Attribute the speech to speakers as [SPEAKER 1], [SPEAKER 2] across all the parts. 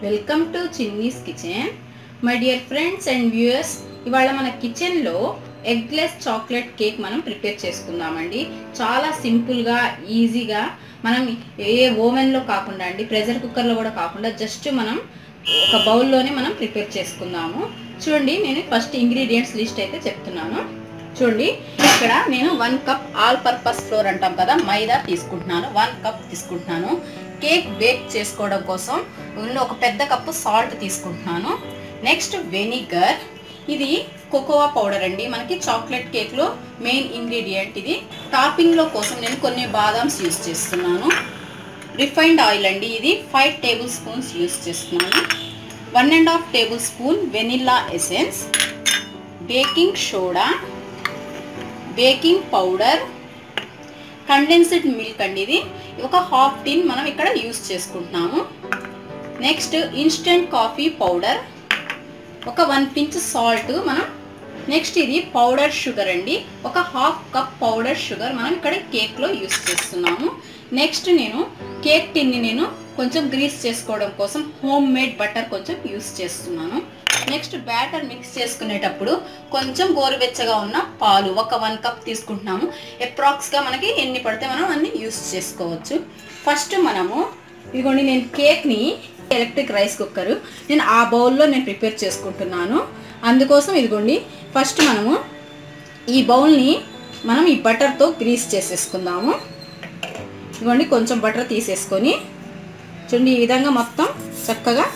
[SPEAKER 1] welcome to Chinni's kitchen my dear friends and viewers ఇవాళ మన కిచెన్లో ఎగ్లెస్ చాక్లెట్ కేక్ మనం ప్రిపేర్ చేసుకుందామండి చాలా సింపుల్గా ఈజీగా మనం ఏ ఓవెన్లో కాకుండా అండి ప్రెషర్ కుక్కర్లో కూడా కాకుండా జస్ట్ మనం ఒక బౌల్లోనే మనం ప్రిపేర్ చేసుకుందాము చూడండి నేను ఫస్ట్ ఇంగ్రీడియంట్స్ లిస్ట్ అయితే చెప్తున్నాను చూడండి ఇక్కడ నేను one cup all purpose flour అంటాం కదా మైదా తీసుకుంటున్నాను వన్ కప్ తీసుకుంటున్నాను కేక్ బేక్ చేసుకోవడం కోసం ఇందులో ఒక పెద్ద కప్పు సాల్ట్ తీసుకుంటున్నాను నెక్స్ట్ వెనిగర్ ఇది కోకోవా పౌడర్ అండి మనకి చాక్లెట్ కేక్లో మెయిన్ ఇంగ్రీడియంట్ ఇది టాపింగ్లో కోసం నేను కొన్ని బాదామ్స్ యూస్ చేస్తున్నాను రిఫైన్డ్ ఆయిల్ అండి ఇది ఫైవ్ టేబుల్ స్పూన్స్ యూస్ చేస్తున్నాను one and half tablespoon vanilla essence baking soda baking powder condensed milk అండి ఇది ఒక హాఫ్ టీన్ మనం ఇక్కడ యూస్ చేసుకుంటున్నాము నెక్స్ట్ ఇన్స్టెంట్ కాఫీ పౌడర్ ఒక వన్ పించ్ సాల్ట్ మనం నెక్స్ట్ ఇది పౌడర్ షుగర్ అండి ఒక హాఫ్ కప్ పౌడర్ షుగర్ మనం ఇక్కడ కేక్లో యూస్ చేస్తున్నాము నెక్స్ట్ నేను కేక్ టిన్ని నేను కొంచెం గ్రీస్ చేసుకోవడం కోసం హోమ్ మేడ్ బటర్ కొంచెం యూస్ చేస్తున్నాను నెక్స్ట్ బ్యాటర్ మిక్స్ చేసుకునేటప్పుడు కొంచెం గోరువెచ్చగా ఉన్న పాలు ఒక వన్ కప్ తీసుకుంటున్నాము అప్రాక్స్గా మనకి ఎన్ని పడితే మనం అన్ని యూస్ చేసుకోవచ్చు ఫస్ట్ మనము ఇదిగోండి నేను కేక్ని ఎలక్ట్రిక్ రైస్ కుక్కర్ నేను ఆ బౌల్లో నేను ప్రిపేర్ చేసుకుంటున్నాను అందుకోసం ఇదిగోండి ఫస్ట్ మనము ఈ బౌల్ని మనం ఈ బటర్తో గ్రీస్ చేసేసుకుందాము ఇదిగోండి కొంచెం బటర్ తీసేసుకొని చూడండి ఈ విధంగా మొత్తం చక్కగా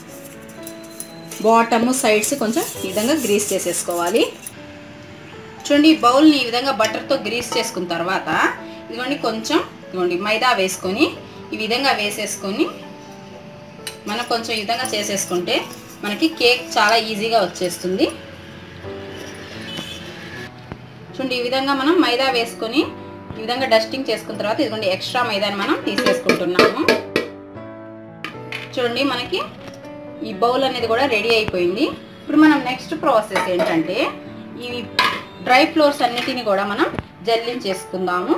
[SPEAKER 1] బాటమ్ సైడ్స్ కొంచెం ఈ విధంగా గ్రీస్ చేసేసుకోవాలి చూడండి ఈ బౌల్ని ఈ విధంగా బటర్తో గ్రీస్ చేసుకున్న తర్వాత ఇదిగోండి కొంచెం ఇదిగోండి మైదా వేసుకొని ఈ విధంగా వేసేసుకొని మనం కొంచెం ఈ విధంగా చేసేసుకుంటే మనకి కేక్ చాలా ఈజీగా వచ్చేస్తుంది చూడండి ఈ విధంగా మనం మైదా వేసుకొని ఈ విధంగా డస్టింగ్ చేసుకున్న తర్వాత ఇదిగోండి ఎక్స్ట్రా మైదాని మనం తీసేసుకుంటున్నాము చూడండి మనకి ఈ బౌల్ అనేది కూడా రెడీ అయిపోయింది ఇప్పుడు మనం నెక్స్ట్ ప్రాసెస్ ఏంటంటే ఈ డ్రై ఫ్లోర్స్ అన్నిటిని కూడా మనం జల్లించేసుకుందాము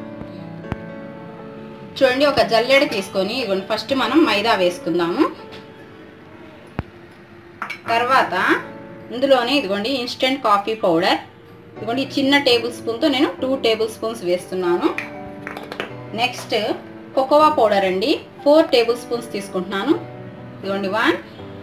[SPEAKER 1] చూడండి ఒక జల్లెడ తీసుకొని ఇదిగోండి ఫస్ట్ మనం మైదా వేసుకుందాము తర్వాత ఇందులోనే ఇదిగోండి ఇన్స్టెంట్ కాఫీ పౌడర్ ఇదిగోండి చిన్న టేబుల్ స్పూన్తో నేను టూ టేబుల్ స్పూన్స్ వేస్తున్నాను నెక్స్ట్ కోకోవా పౌడర్ అండి ఫోర్ టేబుల్ స్పూన్స్ తీసుకుంటున్నాను ఇదిగోండి వన్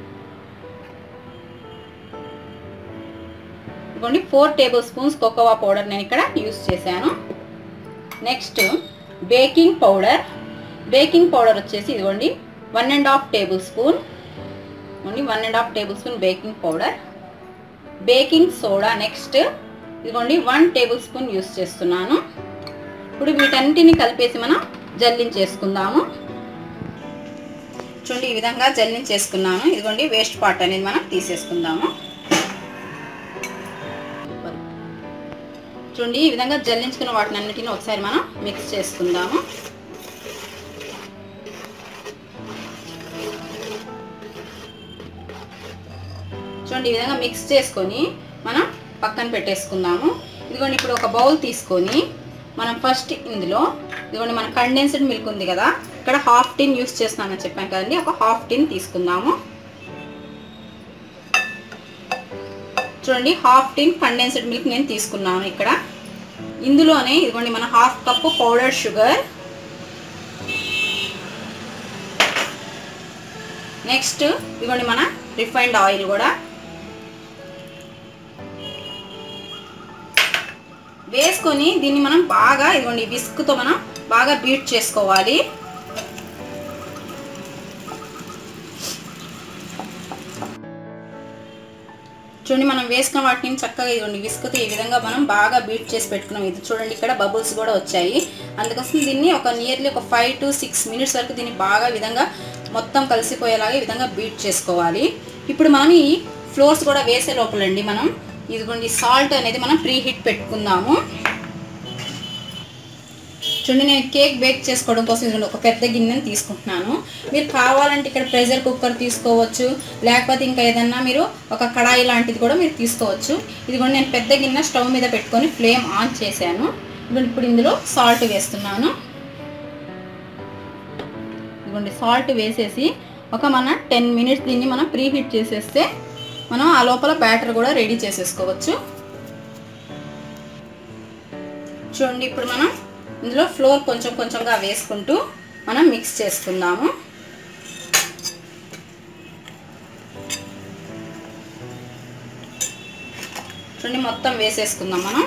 [SPEAKER 1] ఇదిగోండి four tablespoons cocoa powder నేను ఇక్కడ యూస్ చేశాను next baking powder baking powder వచ్చేసి ఇదిగోండి one and half tablespoon only one and half tablespoon baking powder baking soda next ఇదిగోండి one tablespoon use చేస్తున్నాను ఇప్పుడు వీటన్నిటిని కలిపేసి మనం జల్లించేసుకుందాము చూడండి ఈ విధంగా జల్లించేసుకున్నాను ఇదిగోండి వేస్ట్ పార్ట్ అనేది మనం తీసేసుకుందాము చూడండి ఈ విధంగా జల్లించుకున్న వాటిని అన్నిటిని ఒకసారి మనం మిక్స్ చేసుకుందాము చూడండి ఈ విధంగా మిక్స్ చేసుకొని మనం పక్కన పెట్టేసుకుందాము ఇదిగోండి ఇప్పుడు ఒక బౌల్ తీసుకొని మనం ఫస్ట్ ఇందులో ఇదిగోండి మన కండెన్స్డ్ మిల్క్ ఉంది కదా ఇక్కడ హాఫ్ టిన్ యూస్ చేస్తున్నానని చెప్పాను కదండి ఒక హాఫ్ టిన్ తీసుకుందాము చూడండి హాఫ్ టిన్ కండెన్స్డ్ మిల్క్ నేను తీసుకున్నాను ఇక్కడ ఇందులోనే ఇదిగోండి మన half cup powder sugar next ఇదిగోండి మన రిఫైన్డ్ ఆయిల్ కూడా వేసుకొని దీన్ని మనం బాగా ఇదిగోండి విస్క్తో మనం బాగా బీట్ చేసుకోవాలి చూడండి మనం వేసుకున్న వాటిని చక్కగా ఇదిగోండి విస్క్తో ఈ విధంగా మనం బాగా బీట్ చేసి పెట్టుకున్నాం ఇది చూడండి ఇక్కడ బబుల్స్ కూడా వచ్చాయి అందుకోసం దీన్ని ఒక నియర్లీ ఒక ఫైవ్ టు సిక్స్ మినిట్స్ వరకు దీన్ని బాగా విధంగా మొత్తం కలిసిపోయేలాగా ఈ విధంగా బీట్ చేసుకోవాలి ఇప్పుడు మనం ఈ ఫ్లోర్స్ కూడా వేసే లోపలండి మనం ఇదిగోండి సాల్ట్ అనేది మనం ప్రీ హీట్ పెట్టుకుందాము చూడండి నేను కేక్ బేక్ చేసుకోవడం కోసం ఇదిగోండి ఒక పెద్ద గిన్నెని తీసుకుంటున్నాను మీరు కావాలంటే ఇక్కడ ప్రెషర్ కుక్కర్ తీసుకోవచ్చు లేకపోతే ఇంకా ఏదన్నా మీరు ఒక కడాయి లాంటిది కూడా మీరు తీసుకోవచ్చు ఇదిగోండి నేను పెద్ద గిన్నె స్టవ్ మీద పెట్టుకొని ఫ్లేమ్ ఆన్ చేశాను ఇదిగోండి ఇప్పుడు ఇందులో సాల్ట్ వేస్తున్నాను ఇదిగోండి సాల్ట్ వేసేసి ఒక మన టెన్ మినిట్స్ దీన్ని మనం ప్రీ హీట్ చేసేస్తే మనం ఆ లోపల బ్యాటర్ కూడా రెడీ చేసేసుకోవచ్చు చూడండి ఇప్పుడు మనం ఇందులో ఫ్లోర్ కొంచెం కొంచెంగా వేసుకుంటూ మనం మిక్స్ చేసుకుందాము చూడండి మొత్తం వేసేసుకుందాం మనం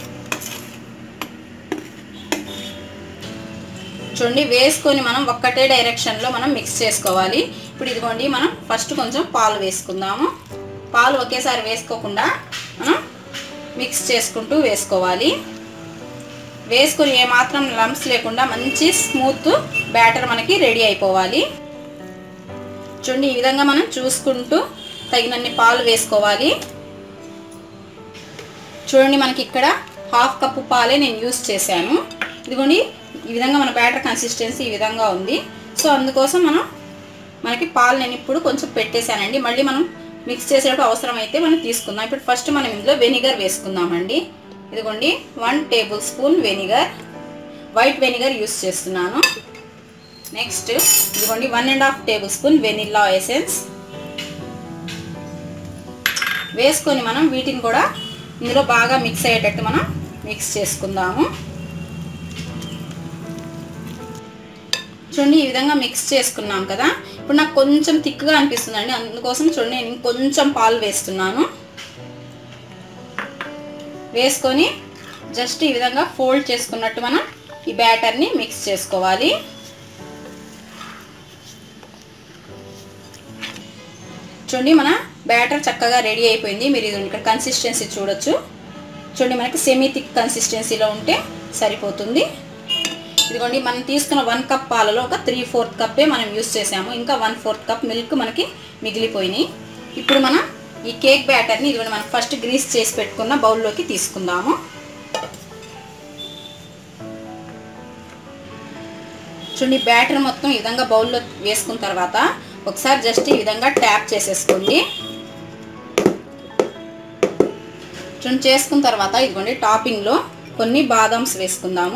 [SPEAKER 1] చూడండి వేసుకొని మనం ఒక్కటే డైరెక్షన్లో మనం మిక్స్ చేసుకోవాలి ఇప్పుడు ఇదిగోండి మనం ఫస్ట్ కొంచెం పాలు వేసుకుందాము పాలు ఒకేసారి వేసుకోకుండా మనం మిక్స్ చేసుకుంటూ వేసుకోవాలి వేసుకొని ఏమాత్రం లంప్స్ లేకుండా మంచి స్మూత్ బ్యాటర్ మనకి రెడీ అయిపోవాలి చూడండి ఈ విధంగా మనం చూసుకుంటూ తగినన్ని పాలు వేసుకోవాలి చూడండి మనకి ఇక్కడ హాఫ్ కప్పు పాలే నేను యూస్ చేశాను ఇదిగోండి ఈ విధంగా మన బ్యాటర్ కన్సిస్టెన్సీ ఈ విధంగా ఉంది సో అందుకోసం మనం మనకి పాలు నేను ఇప్పుడు కొంచెం పెట్టేశానండి మళ్ళీ మనం మిక్స్ చేసేటప్పుడు అవసరం అయితే మనం తీసుకుందాం ఇప్పుడు ఫస్ట్ మనం ఇందులో వెనిగర్ వేసుకుందామండి ఇదిగోండి one tablespoon vinegar white vinegar use చేస్తున్నాను నెక్స్ట్ ఇదిగోండి one and half tablespoon vanilla essence వేసుకొని మనం వీటిని కూడా ఇందులో బాగా మిక్స్ అయ్యేటట్టు మనం మిక్స్ చేసుకుందాము చూడండి ఈ విధంగా మిక్స్ చేసుకున్నాం కదా ఇప్పుడు నాకు కొంచెం థిక్గా అనిపిస్తుందండి అందుకోసం చూడండి నేను కొంచెం పాలు వేస్తున్నాను వేసుకొని జస్ట్ ఈ విధంగా ఫోల్డ్ చేసుకున్నట్టు మనం ఈ బ్యాటర్ని మిక్స్ చేసుకోవాలి చూడండి మన బ్యాటర్ చక్కగా రెడీ అయిపోయింది మీరు ఇది ఇక్కడ కన్సిస్టెన్సీ చూడొచ్చు చూడండి మనకి సెమీ థిక్ కన్సిస్టెన్సీలో ఉంటే సరిపోతుంది ఇదిగోండి మనం తీసుకున్న వన్ కప్ పాలలో ఒక త్రీ ఫోర్త్ కప్పే మనం యూస్ చేసాము ఇంకా వన్ ఫోర్త్ కప్ మిల్క్ మనకి మిగిలిపోయినాయి ఇప్పుడు మనం ఈ కేక్ బ్యాటర్ని ఇదిగోండి మనం ఫస్ట్ గ్రీస్ చేసి పెట్టుకున్న బౌల్లోకి తీసుకుందాము చూడండి బ్యాటర్ మొత్తం ఈ విధంగా బౌల్లో వేసుకున్న తర్వాత ఒకసారి జస్ట్ ఈ విధంగా ట్యాప్ చేసేసుకోండి చూడండి చేసుకున్న తర్వాత ఇదిగోండి టాపింగ్లో కొన్ని బాదామ్స్ వేసుకుందాము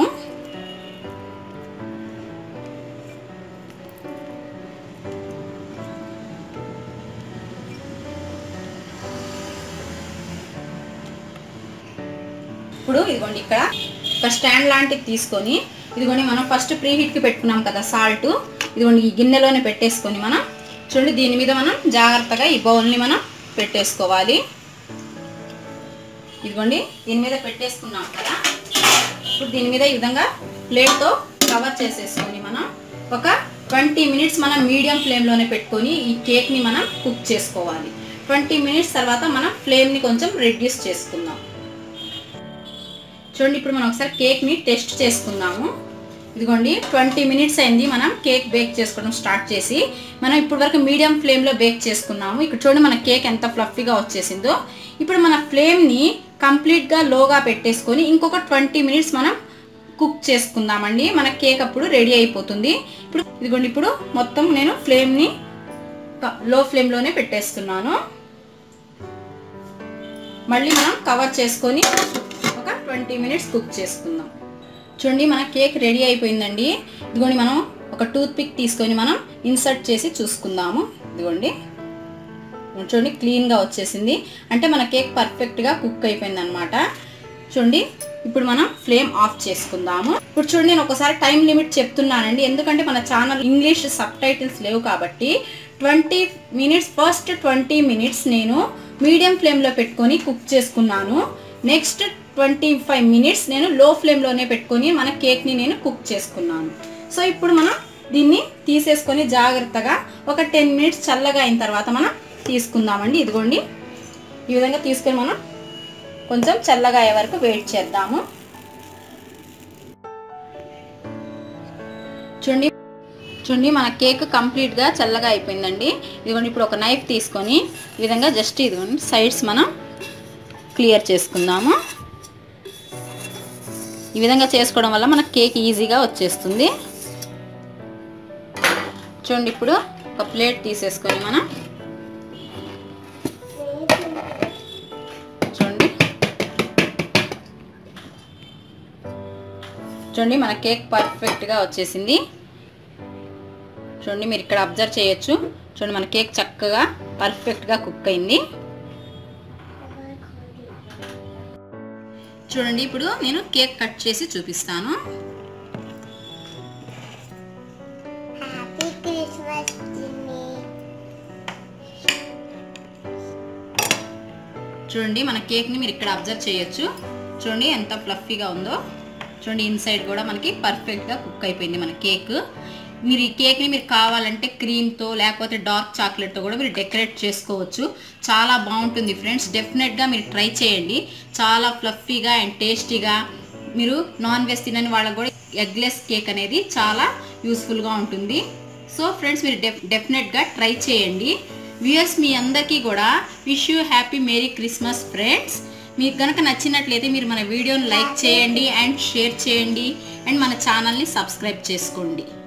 [SPEAKER 1] ఇప్పుడు ఇదిగోండి ఇక్కడ ఒక స్టాండ్ లాంటిది తీసుకొని ఇదిగోండి మనం ఫస్ట్ ప్రీ హీట్కి పెట్టుకున్నాం కదా సాల్ట్ ఇదిగోండి ఈ గిన్నెలోనే పెట్టేసుకొని మనం చూడండి దీని మీద మనం జాగ్రత్తగా ఈ బౌల్ని మనం పెట్టేసుకోవాలి ఇదిగోండి దీని మీద పెట్టేసుకున్నాం కదా ఇప్పుడు దీని మీద ఈ విధంగా ప్లేట్తో కవర్ చేసేసుకొని మనం ఒక ట్వంటీ మినిట్స్ మనం మీడియం ఫ్లేమ్లోనే పెట్టుకొని ఈ కేక్ని మనం కుక్ చేసుకోవాలి ట్వంటీ మినిట్స్ తర్వాత మనం ఫ్లేమ్ని కొంచెం రెడ్యూస్ చేసుకుందాం చూడండి ఇప్పుడు మనం ఒకసారి కేక్ని టెస్ట్ చేసుకుందాము ఇదిగోండి ట్వంటీ మినిట్స్ అయింది మనం కేక్ బేక్ చేసుకోవడం స్టార్ట్ చేసి మనం ఇప్పుడు వరకు మీడియం ఫ్లేమ్లో బేక్ చేసుకున్నాము ఇక్కడ చూడండి మన కేక్ ఎంత ఫ్లఫీగా వచ్చేసిందో ఇప్పుడు మన ఫ్లేమ్ని కంప్లీట్గా లోగా పెట్టేసుకొని ఇంకొక ట్వంటీ మినిట్స్ మనం కుక్ చేసుకుందామండి మన కేక్ అప్పుడు రెడీ అయిపోతుంది ఇప్పుడు ఇదిగోండి ఇప్పుడు మొత్తం నేను ఫ్లేమ్ని లో ఫ్లేమ్లోనే పెట్టేస్తున్నాను మళ్ళీ మనం కవర్ చేసుకొని ఒక ట్వంటీ మినిట్స్ కుక్ చేసుకుందాం చూడండి మన కేక్ రెడీ అయిపోయిందండి ఇదిగోండి మనం ఒక టూత్ పిక్ తీసుకొని మనం ఇన్సర్ట్ చేసి చూసుకుందాము ఇదిగోండి చూడండి క్లీన్గా వచ్చేసింది అంటే మన కేక్ పర్ఫెక్ట్గా కుక్ అయిపోయింది అనమాట చూడండి ఇప్పుడు మనం ఫ్లేమ్ ఆఫ్ చేసుకుందాము ఇప్పుడు చూడండి నేను ఒకసారి టైం లిమిట్ చెప్తున్నానండి ఎందుకంటే మన ఛానల్ ఇంగ్లీష్ సబ్ టైటిల్స్ లేవు కాబట్టి twenty minutes first twenty minutes నేను మీడియం ఫ్లేమ్లో పెట్టుకొని కుక్ చేసుకున్నాను నెక్స్ట్ ట్వంటీ ఫైవ్ మినిట్స్ నేను లో ఫ్లేమ్లోనే పెట్టుకొని మన కేక్ని నేను కుక్ చేసుకున్నాను సో ఇప్పుడు మనం దీన్ని తీసేసుకొని జాగ్రత్తగా ఒక టెన్ మినిట్స్ చల్లగా అయిన తర్వాత మనం తీసుకుందామండి ఇదిగోండి ఈ విధంగా తీసుకొని మనం కొంచెం చల్లగా అయ్యే వరకు వెయిట్ చేద్దాము చూడండి చూడండి మన కేక్ కంప్లీట్గా చల్లగా అయిపోయిందండి ఇదిగోండి ఇప్పుడు ఒక నైఫ్ తీసుకొని ఈ విధంగా జస్ట్ ఇదిగోండి సైడ్స్ మనం క్లియర్ చేసుకుందాము ఈ విధంగా చేసుకోవడం వల్ల మన కేక్ ఈజీగా వచ్చేస్తుంది చూడండి ఇప్పుడు ఒక ప్లేట్ తీసేసుకొని మనం చూడండి చూడండి మన కేక్ పర్ఫెక్ట్గా వచ్చేసింది చూడండి మీరు ఇక్కడ అబ్జర్వ్ చేయొచ్చు చూడండి మన కేక్ చక్కగా పర్ఫెక్ట్గా కుక్ అయింది చూడండి ఇప్పుడు నేను కేక్ కట్ చేసి చూపిస్తాను
[SPEAKER 2] హ్యాపీ క్రిస్మస్ జిమ్మి
[SPEAKER 1] చూడండి మన కేక్ని మీరు ఇక్కడ అబ్జర్వ్ చేయొచ్చు చూడండి ఎంత ఫ్లఫీగా ఉందో చూడండి ఇన్సైడ్ కూడా మనకి పర్ఫెక్ట్గా కుక్ అయిపోయింది మన కేక్ మీరు ఈ కేక్ని మీరు కావాలంటే క్రీమ్తో లేకపోతే డార్క్ చాక్లెట్తో కూడా మీరు డెకరేట్ చేసుకోవచ్చు చాలా బాగుంటుంది ఫ్రెండ్స్ డెఫినెట్గా మీరు ట్రై చేయండి చాలా ఫ్లఫీగా అండ్ టేస్టీగా మీరు నాన్ వెజ్ తినని వాళ్ళకి కూడా ఎగ్లెస్ కేక్ అనేది చాలా యూస్ఫుల్గా ఉంటుంది సో ఫ్రెండ్స్ మీరు డెఫ్ డెఫినెట్గా ట్రై చేయండి వ్యూయర్స్ మీ అందరికీ కూడా wish you happy merry Christmas friends మీకు కనుక నచ్చినట్లయితే మీరు మన వీడియోని లైక్ చేయండి అండ్ షేర్ చేయండి అండ్ మన ఛానల్ని సబ్స్క్రైబ్ చేసుకోండి